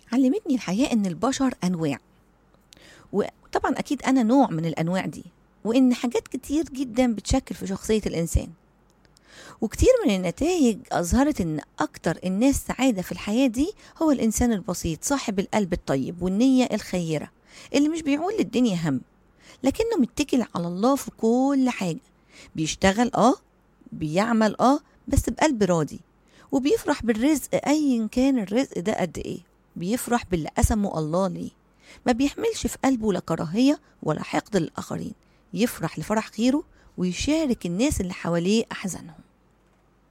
علمتني الحياة إن البشر أنواع وطبعا أكيد أنا نوع من الأنواع دي وإن حاجات كتير جدا بتشكل في شخصية الإنسان وكتير من النتائج أظهرت إن أكتر الناس سعادة في الحياة دي هو الإنسان البسيط صاحب القلب الطيب والنية الخيرة اللي مش بيعول للدنيا هم لكنه متكل على الله في كل حاجة بيشتغل اه بيعمل اه بس بقلب راضي وبيفرح بالرزق أيا كان الرزق ده قد إيه بيفرح باللي قسمه الله ليه ما بيحملش في قلبه لا كراهية ولا حقد للآخرين يفرح لفرح غيره ويشارك الناس اللي حواليه أحزانهم